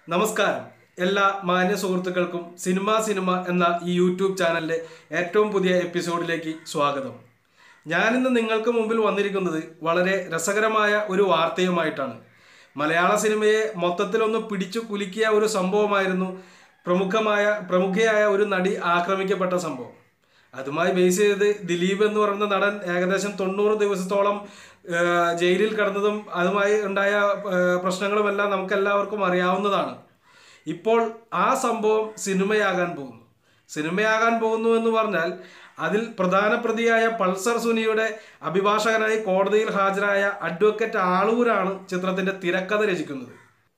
നമസ്കാരം എല്ലാ മാന്യ സുഹൃത്തുക്കൾക്കും സിനിമ സിനിമ എന്ന ഈ യൂട്യൂബ് ചാനലിലെ ഏറ്റവും പുതിയ എപ്പിസോഡിലേക്ക് സ്വാഗതം ഞാനിന്ന് നിങ്ങൾക്ക് മുമ്പിൽ വന്നിരിക്കുന്നത് വളരെ രസകരമായ ഒരു വാർത്തയുമായിട്ടാണ് മലയാള സിനിമയെ മൊത്തത്തിലൊന്ന് പിടിച്ചു കുലുക്കിയ ഒരു സംഭവമായിരുന്നു പ്രമുഖമായ പ്രമുഖയായ ഒരു നടി ആക്രമിക്കപ്പെട്ട സംഭവം അതുമായി ബേസ് ചെയ്ത് ദിലീപ് എന്ന് പറയുന്ന നടൻ ഏകദേശം തൊണ്ണൂറ് ദിവസത്തോളം ആ, ജയിലിൽ കിടന്നതും അതുമായി ഉണ്ടായ ആ, പ്രശ്നങ്ങളുമെല്ലാം നമുക്ക് എല്ലാവർക്കും അറിയാവുന്നതാണ് ഇപ്പോൾ ആ സംഭവം സിനിമയാകാൻ പോകുന്നു സിനിമയാകാൻ പോകുന്നു എന്ന് പറഞ്ഞാൽ അതിൽ പ്രധാന പ്രതിയായ പൾസർ സുനിയുടെ അഭിഭാഷകനായി കോടതിയിൽ ഹാജരായ അഡ്വക്കേറ്റ് ആളൂരാണ് ചിത്രത്തിന്റെ തിരക്കഥ രചിക്കുന്നത്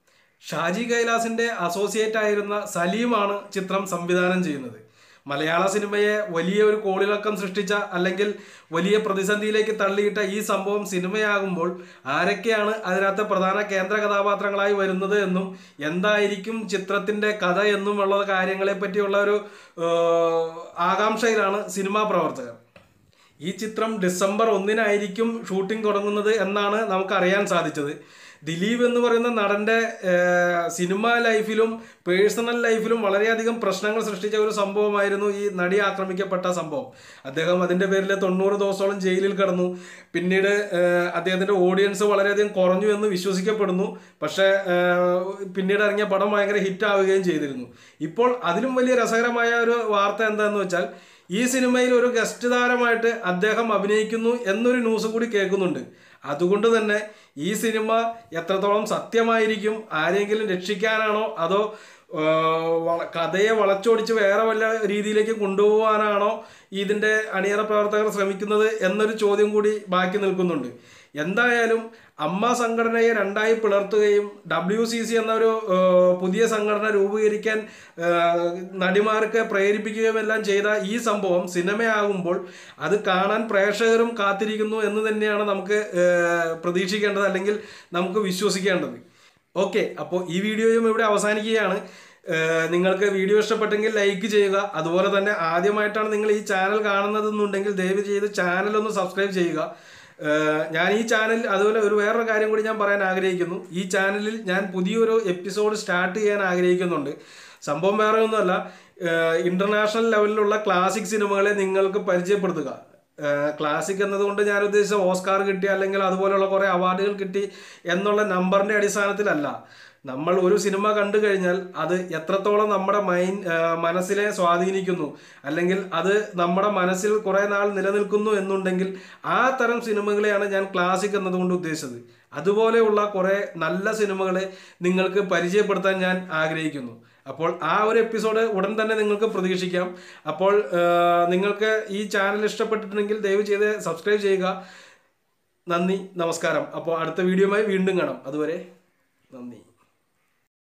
ഷാജി കൈലാസിന്റെ അസോസിയേറ്റ് ആയിരുന്ന സലീമാണ് ചിത്രം സംവിധാനം ചെയ്യുന്നത് മലയാള സിനിമയെ വലിയ ഒരു കോളിളക്കം സൃഷ്ടിച്ച അല്ലെങ്കിൽ വലിയ പ്രതിസന്ധിയിലേക്ക് തള്ളിയിട്ട ഈ സംഭവം സിനിമയാകുമ്പോൾ ആരൊക്കെയാണ് അതിനകത്ത് പ്രധാന കേന്ദ്ര കഥാപാത്രങ്ങളായി വരുന്നത് എന്നും എന്തായിരിക്കും ചിത്രത്തിന്റെ കഥ എന്നുമുള്ള കാര്യങ്ങളെ പറ്റിയുള്ള ഒരു ഏഹ്, ആകാംക്ഷയിലാണ് സിനിമാ പ്രവർത്തകർ ഈ ചിത്രം ഡിസംബർ ഒന്നിനായിരിക്കും ഷൂട്ടിംഗ് തുടങ്ങുന്നത് എന്നാണ് നമുക്ക് അറിയാൻ സാധിച്ചത് ദിലീപ് എന്ന് പറയുന്ന നടന്റെ ഏഹ്, സിനിമാ ലൈഫിലും പേഴ്സണൽ ലൈഫിലും വളരെയധികം പ്രശ്നങ്ങൾ സൃഷ്ടിച്ച ഒരു സംഭവമായിരുന്നു ഈ നടി ആക്രമിക്കപ്പെട്ട സംഭവം അദ്ദേഹം അതിന്റെ പേരിൽ തൊണ്ണൂറ് ദിവസത്തോളം ജയിലിൽ കിടന്നു പിന്നീട് ഏഹ്, അദ്ദേഹത്തിന്റെ ഓഡിയൻസ് വളരെയധികം കുറഞ്ഞു എന്ന് വിശ്വസിക്കപ്പെടുന്നു പക്ഷേ ഏഹ്, പിന്നീട് ഇറങ്ങിയ പടം ഭയങ്കര ഹിറ്റ് ആവുകയും ചെയ്തിരുന്നു ഇപ്പോൾ അതിലും വലിയ രസകരമായ ഒരു വാർത്ത എന്താണെന്ന് വെച്ചാൽ ഈ സിനിമയിൽ ഒരു ഗസ്റ്റ് താരമായിട്ട് അദ്ദേഹം അഭിനയിക്കുന്നു എന്നൊരു ന്യൂസ് കൂടി കേൾക്കുന്നുണ്ട് അതുകൊണ്ട് തന്നെ ഈ സിനിമ എത്രത്തോളം സത്യമായിരിക്കും ആരെങ്കിലും രക്ഷിക്കാനാണോ അതോ ആ, വള- കഥയെ വളച്ചൊടിച്ച് വേറെ വല്ല രീതിയിലേക്ക് കൊണ്ടുപോകാനാണോ ഇതിന്റെ അണിയറ പ്രവർത്തകർ ശ്രമിക്കുന്നത് എന്നൊരു ചോദ്യം കൂടി ബാക്കി നിൽക്കുന്നുണ്ട് എന്തായാലും അമ്മ സംഘടനയെ രണ്ടായി പിളർത്തുകയും ഡബ്ല്യു സി സി എന്ന ഒരു ആ, പുതിയ സംഘടന രൂപീകരിക്കാൻ ആ, നടിമാർക്ക് പ്രേരിപ്പിക്കുകയും എല്ലാം ചെയ്ത ഈ സംഭവം സിനിമയാകുമ്പോൾ അത് കാണാൻ പ്രേക്ഷകരും കാത്തിരിക്കുന്നു എന്ന് തന്നെയാണ് നമുക്ക് ആ, പ്രതീക്ഷിക്കേണ്ടത് അല്ലെങ്കിൽ നമുക്ക് വിശ്വസിക്കേണ്ടത് ഓക്കെ അപ്പോൾ ഈ വീഡിയോയും ഇവിടെ അവസാനിക്കുകയാണ് ഏഹ് നിങ്ങൾക്ക് വീഡിയോ ഇഷ്ടപ്പെട്ടെങ്കിൽ ലൈക്ക് ചെയ്യുക അതുപോലെ തന്നെ ആദ്യമായിട്ടാണ് നിങ്ങൾ ഈ ചാനൽ കാണുന്നതെന്നുണ്ടെങ്കിൽ ദയവ് ചെയ്ത് ചാനൽ ഒന്ന് സബ്സ്ക്രൈബ് ചെയ്യുക ഏഹ് ഞാൻ ഈ ചാനൽ അതുപോലെ ഒരു വേറൊരു കാര്യം കൂടി ഞാൻ പറയാൻ ആഗ്രഹിക്കുന്നു ഈ ചാനലിൽ ഞാൻ പുതിയൊരു എപ്പിസോഡ് സ്റ്റാർട്ട് ചെയ്യാൻ ആഗ്രഹിക്കുന്നുണ്ട് സംഭവം വേറെ ഒന്നുമല്ല ഇന്റർനാഷണൽ ലെവലിലുള്ള ക്ലാസിക് സിനിമകളെ നിങ്ങൾക്ക് പരിചയപ്പെടുത്തുക ക്ലാസിക് എന്നതുകൊണ്ട് ഞാൻ ഉദ്ദേശിച്ച ഓസ്കാർ കിട്ടി അല്ലെങ്കിൽ അതുപോലെയുള്ള കുറേ അവാർഡുകൾ കിട്ടി എന്നുള്ള നമ്പറിന്റെ അടിസ്ഥാനത്തിലല്ല നമ്മൾ ഒരു സിനിമ കണ്ടു കഴിഞ്ഞാൽ അത് എത്രത്തോളം നമ്മുടെ മൈൻ ആ, മനസ്സിനെ സ്വാധീനിക്കുന്നു അല്ലെങ്കിൽ അത് നമ്മുടെ മനസ്സിൽ കുറേ നാൾ നിലനിൽക്കുന്നു എന്നുണ്ടെങ്കിൽ ആ തരം സിനിമകളെയാണ് ഞാൻ ക്ലാസിക് എന്നതുകൊണ്ട് ഉദ്ദേശിച്ചത് അതുപോലെയുള്ള കുറേ നല്ല സിനിമകളെ നിങ്ങൾക്ക് പരിചയപ്പെടുത്താൻ ഞാൻ ആഗ്രഹിക്കുന്നു അപ്പോൾ ആ ഒരു എപ്പിസോഡ് ഉടൻ തന്നെ നിങ്ങൾക്ക് പ്രതീക്ഷിക്കാം അപ്പോൾ ആ, നിങ്ങൾക്ക് ഈ ചാനൽ ഇഷ്ടപ്പെട്ടിട്ടുണ്ടെങ്കിൽ ദയവ് ചെയ്ത് സബ്സ്ക്രൈബ് ചെയ്യുക നന്ദി നമസ്കാരം അപ്പോൾ അടുത്ത വീഡിയോയുമായി വീണ്ടും കാണാം അതുവരെ നന്ദി